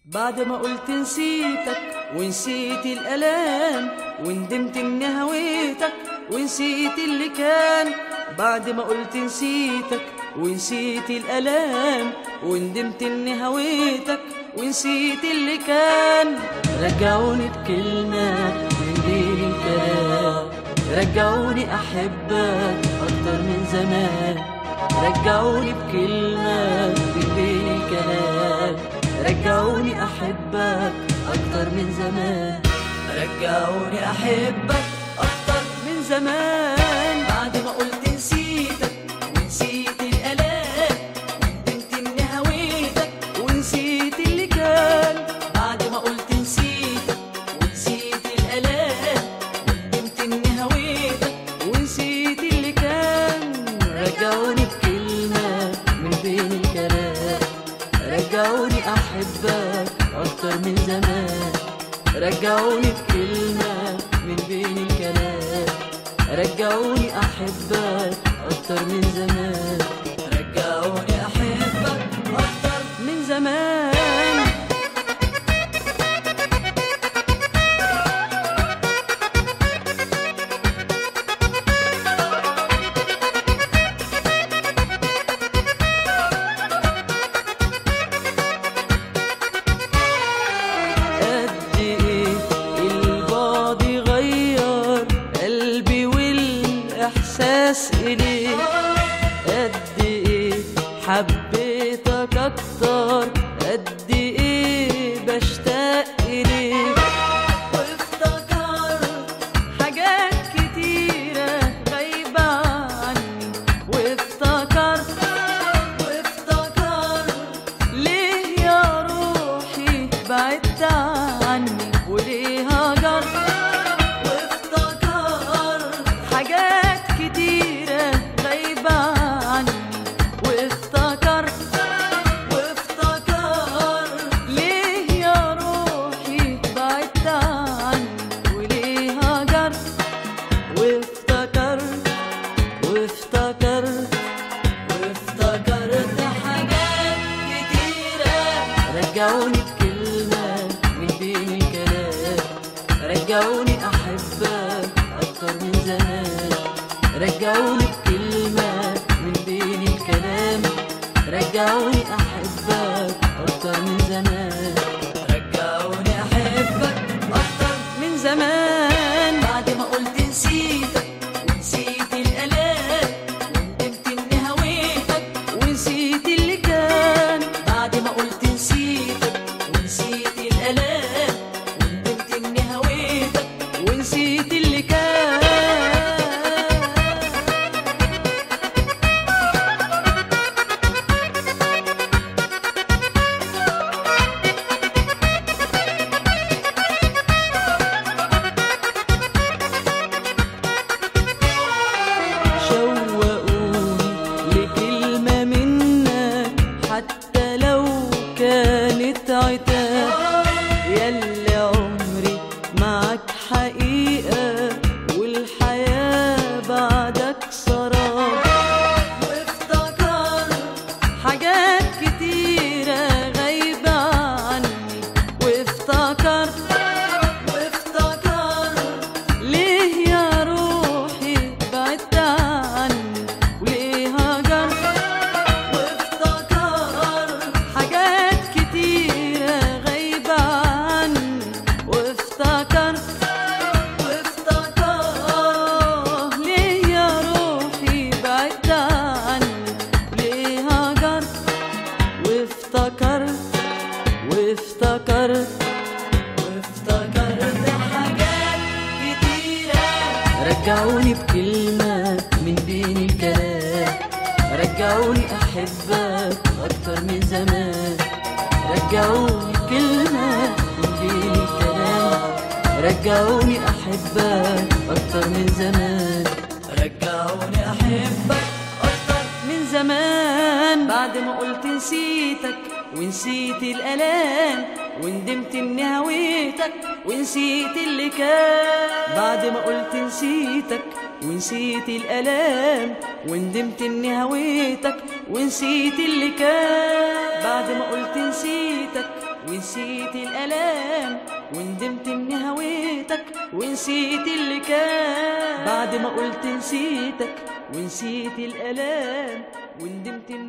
بعد ما قلت نسيتك ونسيت الألام وندمت إني هويتك ونسيت اللي كان بعد ما قلت نسيتك ونسيت الألام وندمت إني هويتك ونسيت اللي كان رجعوني بكلمة من بين الكلام رجعوني أحبك أكتر من زمان رجعوني بكلمة من بين الكلام رجعوني أحبك أكتر من زمان رجعوني أحبك أكتر من زمان بعد ما قلت نسيتك ونسيت الألام وندمت إني هويتك ونسيت اللي كان بعد ما قلت نسيتك ونسيت الألام وندمت إني هويتك ونسيت اللي كان رجعوني بكلمة من بين الكلام رجعوني أحبك أكتر من زمان رجعوني بكلمة من بين الكلام رجعوني أحبك أكتر من زمان رجعوني أحبك أكتر من زمان قد ايه البعد غير قلبي والاحساس اليك قد ايه حبيتك اكتر قد ايه بشتاق اليك وافتكرت حاجات كتيرة غايبة عني وافتكرت وافتكرت ليه يا روحي بعدت عني وليه هجرت وافتكرت حاجات كتيرة غايبة عني وافتكرت وافتكرت ليه يا روحي بعدت عني وليه هجرت وافتكرت وافتكرت وافتكرت حاجات كتيرة رجعوني بكلمة من بين الكلام رجعوني أحبك أكتر من زمان رجعوني بكلمة من بين الكلام رجعوني أحبك أكتر من زمان رجعوني أحبك أكتر من زمان بعد ما قلت نسيتك ونسيت الألام وندمت إني هويتك ونسيت اللي كان بعد ما قلت نسيتك ونسيت الألام وندمت إني هويتك ونسيت اللي كان شوقوني لكلمة منك حتى لو كانت عتاب ياللي عمري معك حقيقة والحياة بعدك سراب وافتكرت حاجات كتيرة غايبة عني وافتكرت وافتكرت ليه يا روحي بعدت عني وليه هجرت وافتكرت حاجات كتيرة غايبة عني وافتكرت وافتكرت ليه يا روحي بعدت عني وليه هجرت وافتكرت وافتكرت وافتكرت حاجات كتيرة رجعوني بكلمة من بين الكلام رجعوني أحبك أكتر من زمان رجعوني كلمة من بين الكلام رجعوني أحبك أكتر من زمان رجعوني أحبك أكتر من زمان بعد ما قلت نسيتك ونسيت الألام وندمت إني هويتك ونسيت اللي كان بعد ما قلت نسيتك ونسيت الألام وندمت إني هويتك ونسيت اللي كان بعد ما قلت نسيتك ونسيت الالام وندمت اني هويتك ونسيت اللي كان بعد ما قلت نسيتك ونسيت الالام وندمت إني